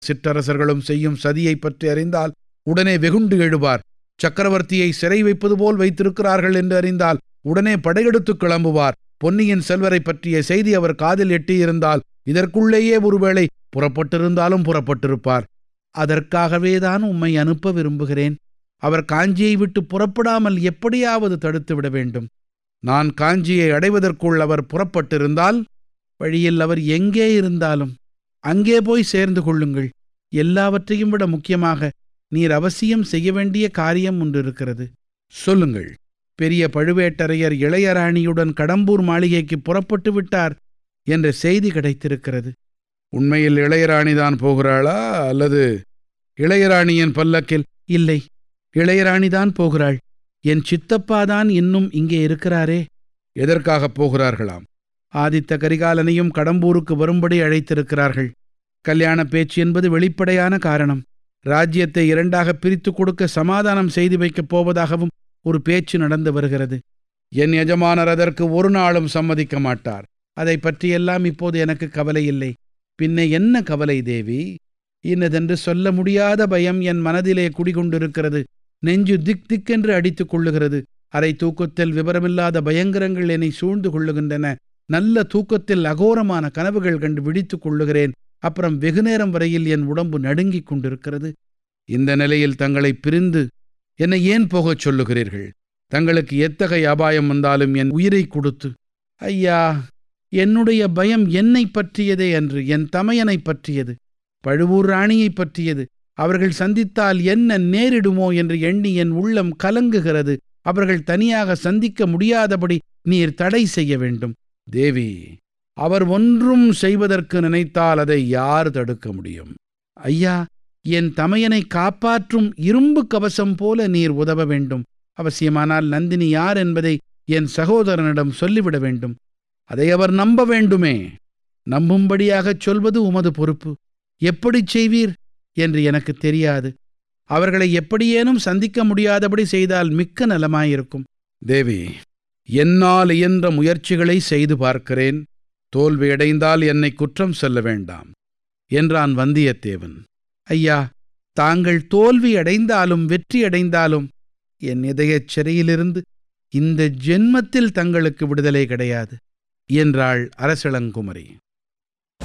சிற்றரசர்களும் செய்யும் சதியைப் பற்றி அறிந்தால் உடனே வெகுண்டு எழுவார் சக்கரவர்த்தியை சிறை வைப்பது போல் வைத்திருக்கிறார்கள் என்று அறிந்தால் உடனே படையெடுத்து கிளம்புவார் பொன்னியின் செல்வரை பற்றிய செய்தி அவர் காதில் எட்டியிருந்தால் இதற்குள்ளேயே ஒருவேளை புறப்பட்டிருந்தாலும் புறப்பட்டிருப்பார் அதற்காகவேதான் உம்மை அனுப்ப விரும்புகிறேன் அவர் காஞ்சியை விட்டு புறப்படாமல் எப்படியாவது தடுத்து விட வேண்டும் நான் காஞ்சியை அடைவதற்குள் அவர் புறப்பட்டிருந்தால் வழியில் அவர் எங்கே இருந்தாலும் அங்கே போய் சேர்ந்து கொள்ளுங்கள் எல்லாவற்றையும் விட முக்கியமாக நீர் அவசியம் செய்ய வேண்டிய காரியம் ஒன்று இருக்கிறது சொல்லுங்கள் பெரிய பழுவேட்டரையர் இளையராணியுடன் கடம்பூர் மாளிகைக்கு புறப்பட்டு விட்டார் என்ற செய்தி கிடைத்திருக்கிறது உண்மையில் இளையராணிதான் போகிறாளா அல்லது இளையராணியின் பல்லக்கில் இல்லை இளையராணிதான் போகிறாள் என் சித்தப்பாதான் இன்னும் இங்கே இருக்கிறாரே எதற்காகப் போகிறார்களாம் ஆதித்த கரிகாலனையும் கடம்பூருக்கு வரும்படி அழைத்திருக்கிறார்கள் கல்யாண பேச்சு என்பது வெளிப்படையான காரணம் ராஜ்யத்தை இரண்டாக பிரித்து கொடுக்க சமாதானம் செய்து வைக்கப் போவதாகவும் ஒரு பேச்சு நடந்து வருகிறது என் எஜமானர் அதற்கு ஒரு நாளும் சம்மதிக்க மாட்டார் அதை பற்றியெல்லாம் இப்போது எனக்கு கவலை இல்லை பின்ன என்ன கவலை தேவி இன்னதென்று சொல்ல முடியாத பயம் என் மனதிலே குடிகொண்டிருக்கிறது நெஞ்சு திக் திக்கென்று அடித்துக் கொள்ளுகிறது அரை தூக்கத்தில் விவரமில்லாத பயங்கரங்கள் என்னை சூழ்ந்து கொள்ளுகின்றன நல்ல தூக்கத்தில் அகோரமான கனவுகள் கண்டு விழித்துக் கொள்ளுகிறேன் அப்புறம் வெகுநேரம் வரையில் என் உடம்பு நடுங்கிக் கொண்டிருக்கிறது இந்த நிலையில் தங்களை பிரிந்து என்னை ஏன் போகச் சொல்லுகிறீர்கள் தங்களுக்கு எத்தகைய அபாயம் வந்தாலும் என் உயிரை கொடுத்து ஐயா என்னுடைய பயம் என்னை பற்றியதே அன்று என் தமையனை பற்றியது பழுவூர் ராணியைப் பற்றியது அவர்கள் சந்தித்தால் என்ன நேரிடுமோ என்று எண்ணி என் உள்ளம் கலங்குகிறது அவர்கள் தனியாக சந்திக்க முடியாதபடி நீர் தடை செய்ய வேண்டும் தேவி அவர் ஒன்றும் செய்வதற்கு நினைத்தால் அதை யார் தடுக்க முடியும் ஐயா என் தமையனை காப்பாற்றும் இரும்பு கவசம் போல நீர் உதவ வேண்டும் அவசியமானால் நந்தினி யார் என்பதை என் சகோதரனிடம் சொல்லிவிட வேண்டும் அதை அவர் நம்ப வேண்டுமே நம்பும்படியாகச் சொல்வது உமது பொறுப்பு எப்படிச் செய்வீர் என்று எனக்கு தெரியாது அவர்களை எப்படியேனும் சந்திக்க முடியாதபடி செய்தால் மிக்க நலமாயிருக்கும் தேவி என்னால் இயன்ற முயற்சிகளை செய்து பார்க்கிறேன் தோல்வியடைந்தால் என்னை குற்றம் சொல்ல வேண்டாம் என்றான் வந்தியத்தேவன் ஐயா தாங்கள் தோல்வி அடைந்தாலும் வெற்றி அடைந்தாலும் என் இதயச் சிறையிலிருந்து இந்த ஜென்மத்தில் தங்களுக்கு விடுதலை கிடையாது என்றாள் அரசளங்குமரி